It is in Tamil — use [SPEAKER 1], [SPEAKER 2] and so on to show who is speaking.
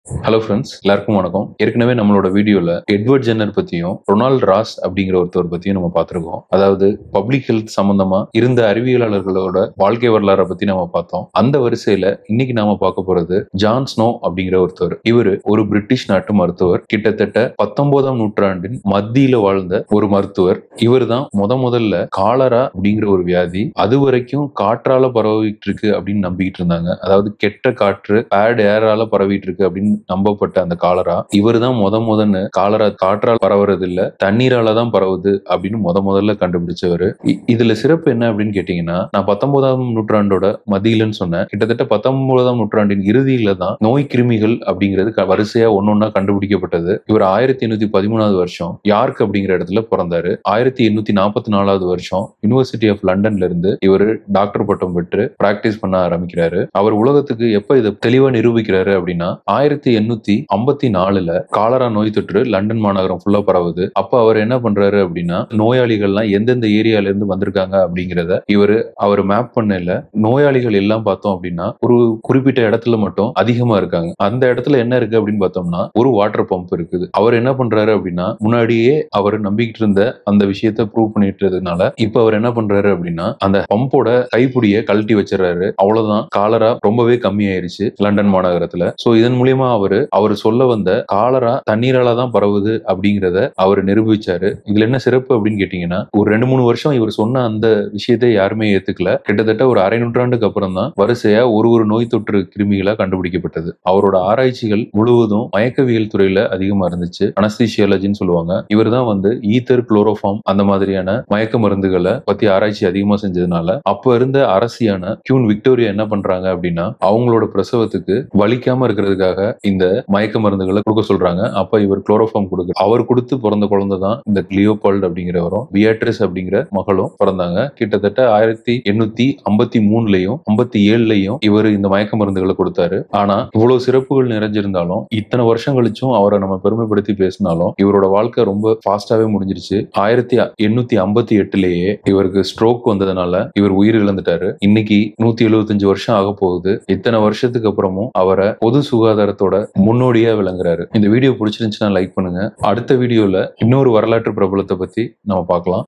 [SPEAKER 1] ஹலோ ஃப்ரெண்ட்ஸ் எல்லாருக்கும் வணக்கம் ஏற்கனவே நம்மளோட வீடியோல எட்வர்ட் ஜென்னர் பத்தியும் ரொனால்ட் ராஸ் அப்படிங்கிற ஒருத்தர் பத்தியும் நம்ம பார்த்திருக்கோம் அதாவது பப்ளிக் ஹெல்த் சம்பந்தமா இருந்த அறிவியலாளர்களோட வாழ்க்கை வரலாறை பத்தி நம்ம பார்த்தோம் அந்த வரிசையில இன்னைக்கு நாம பார்க்க போறது ஜான் ஸ்னோ அப்படிங்கிற ஒருத்தர் இவர் ஒரு பிரிட்டிஷ் நாட்டு மருத்துவர் கிட்டத்தட்ட பத்தொன்பதாம் நூற்றாண்டின் மத்தியில வாழ்ந்த ஒரு மருத்துவர் இவர் தான் முத முதல்ல காலரா அப்படிங்கிற ஒரு வியாதி அது வரைக்கும் காற்றால பரவிட்டு இருக்கு அப்படின்னு நம்பிக்கிட்டு இருந்தாங்க அதாவது கெட்ட காற்று பேட் ஏரால பரவிட்டு இருக்கு அப்படின்னு நம்பப்பட்ட அந்த காலரா இவர் தான் முத முதன்னு காலரா காற்றால் பரவுறது இல்ல தண்ணீரால தான் பரவுது அப்படின்னு முத முதல்ல கண்டுபிடிச்சவர் இதுல சிறப்பு என்ன அப்படின்னு கேட்டீங்கன்னா நான் பத்தொன்பதாம் நூற்றாண்டோட மத்தியிலன்னு சொன்னேன் கிட்டத்தட்ட பத்தொன்பதாம் நூற்றாண்டின் இறுதியில தான் நோய் கிருமிகள் அப்படிங்கிறது க- வரிசையா ஒன்னொன்னா கண்டுபிடிக்கப்பட்டது இவர் ஆயிரத்தி எண்ணூத்தி பதிமூணாவது வருஷம் யார்க் அப்படிங்கிற இடத்துல பிறந்தாரு ஆயிரத்தி எண்ணூத்தி நாற்பத்தி நாலாவது வருஷம் யுனிவர்சிட்டி ஆஃப் லண்டன்ல இருந்து இவர் டாக்டர் பட்டம் பெற்று பிராக்டிஸ் பண்ண ஆரம்பிக்கிறாரு அவர் உலகத்துக்கு எப்ப இதை தெளிவா நிரூபிக்கிறாரு அப்படின்னா ஆயிரத்தி எண்ணூத்தி ஐம்பத்தி நாலுல காலரா நோய் தொற்று லண்டன் மாநகரம் ஃபுல்லா பரவுது அப்ப அவர் என்ன பண்றாரு அப்படின்னா நோயாளிகள்லாம் எந்தெந்த ஏரியால இருந்து வந்திருக்காங்க அப்படிங்கிறத இவர் அவர் மேப் பண்ணல நோயாளிகள் எல்லாம் பார்த்தோம் அப்படின்னா ஒரு குறிப்பிட்ட இடத்துல மட்டும் அதிகமா இருக்காங்க அந்த இடத்துல என்ன இருக்கு அப்படின்னு பார்த்தோம்னா ஒரு வாட்டர் பம்ப் இருக்குது அவர் என்ன பண்றாரு அப்படின்னா முன்னாடியே அவர் நம்பிக்கிட்டு இருந்த அந்த விஷயத்த ப்ரூவ் பண்ணிட்டதுனால இப்ப அவர் என்ன பண்றாரு அப்படின்னா அந்த பம்போட கைப்பிடிய கழட்டி வச்சிடறாரு அவ்வளவுதான் காலரா ரொம்பவே கம்மியாயிருச்சு லண்டன் மாநகரத்துல சோ இதன் மூலியமா அவரு அவர் சொல்ல வந்த காலரா தண்ணீரால தான் பரவுது அப்படிங்கிறத அவர் நிரூபிச்சாரு இதுல என்ன சிறப்பு அப்படின்னு கேட்டீங்கன்னா ஒரு ரெண்டு மூணு வருஷம் இவர் சொன்ன அந்த விஷயத்தை யாருமே ஏத்துக்கல கிட்டத்தட்ட ஒரு அரை நூற்றாண்டுக்கு அப்புறம் தான் வரிசையா ஒரு ஒரு நோய் தொற்று கிருமிகளா கண்டுபிடிக்கப்பட்டது அவரோட ஆராய்ச்சிகள் முழுவதும் மயக்கவியல் துறையில அதிகமா இருந்துச்சு அனஸ்தீசியாலஜின்னு சொல்லுவாங்க இவர் தான் வந்து ஈத்தர் குளோரோஃபார்ம் அந்த மாதிரியான மயக்க மருந்துகளை பத்தி ஆராய்ச்சி அதிகமா செஞ்சதுனால அப்ப இருந்த அரசியான கியூன் விக்டோரியா என்ன பண்றாங்க அப்படின்னா அவங்களோட பிரசவத்துக்கு வலிக்காம இருக்கிறதுக்காக இந்த மயக்க மருந்துகளை கொடுக்க சொல்றாங்க அப்ப இவர் குளோரோஃபார்ம் கொடுக்க அவர் கொடுத்து பிறந்த குழந்தை தான் இந்த லியோபால்ட் அப்படிங்கிறவரும் பியாட்ரிஸ் அப்படிங்கிற மகளும் பிறந்தாங்க கிட்டத்தட்ட ஆயிரத்தி எண்ணூத்தி ஐம்பத்தி மூணுலயும் ஐம்பத்தி ஏழுலயும் இவர் இந்த மயக்க மருந்துகளை கொடுத்தாரு ஆனா இவ்வளவு சிறப்புகள் நிறைஞ்சிருந்தாலும் இத்தனை வருஷம் கழிச்சும் அவரை நம்ம பெருமைப்படுத்தி பேசினாலும் இவரோட வாழ்க்கை ரொம்ப ஃபாஸ்டாவே முடிஞ்சிருச்சு ஆயிரத்தி எண்ணூத்தி ஐம்பத்தி எட்டுலயே இவருக்கு ஸ்ட்ரோக் வந்ததுனால இவர் உயிர் இழந்துட்டாரு இன்னைக்கு நூத்தி எழுபத்தஞ்சு வருஷம் ஆக போகுது இத்தனை வருஷத்துக்கு அப்புறமும் அவரை பொது சுகாதாரத்தோட முன்னோடியா விளங்குறாரு இந்த வீடியோ பிடிச்சிருந்துச்சுன்னா லைக் பண்ணுங்க அடுத்த வீடியோல இன்னொரு வரலாற்று பிரபலத்தை பத்தி நம்ம பார்க்கலாம்